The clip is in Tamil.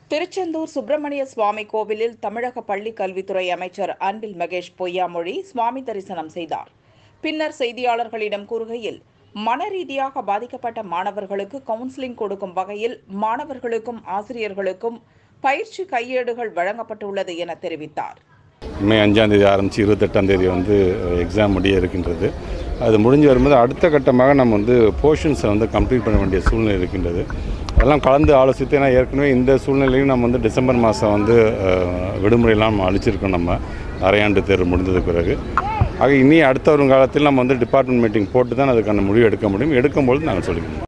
திருச்செந்தூர் சுப்பிரமணிய சுவாமி கோவிலில் தமிழக பள்ளி கல்வித்துறை அமைச்சர் அன்பில் மகேஷ் பொய்யாமொழி சுவாமி தரிசனம் செய்தார் பின்னர் செய்தியாளர்களிடம் கூறுகையில் மன ரீதியாக பாதிக்கப்பட்ட மாணவர்களுக்கு கவுன்சிலிங் கொடுக்கும் வகையில் மாணவர்களுக்கும் ஆசிரியர்களுக்கும் பயிற்சி கையேடுகள் வழங்கப்பட்டுள்ளது என தெரிவித்தார் மே அஞ்சாம் தேதி ஆரம்பித்து இருபத்தெட்டாம் தேதி வந்து எக்ஸாம் முடிய இருக்கின்றது அது முடிஞ்சு வரும்போது அடுத்த கட்டமாக நம்ம வந்து போர்ஷன்ஸை வந்து கம்ப்ளீட் பண்ண வேண்டிய சூழ்நிலை இருக்கின்றது அதெல்லாம் கலந்து ஆலோசித்து ஏன்னா ஏற்கனவே இந்த சூழ்நிலையும் நம்ம வந்து டிசம்பர் மாதம் வந்து அஹ், விடுமுறையெல்லாம் நம்ம அழிச்சிருக்கோம் நம்ம அரையாண்டு தேர்வு முடிந்ததுக்கு பிறகு ஆக இனி அடுத்த வரும் காலத்தில் நம்ம வந்து டிபார்ட்மெண்ட் மீட்டிங் போட்டு தான் அதுக்கான முடிவு எடுக்க முடியும் எடுக்கும்பொழுது நாங்கள் சொல்லிக்கணும்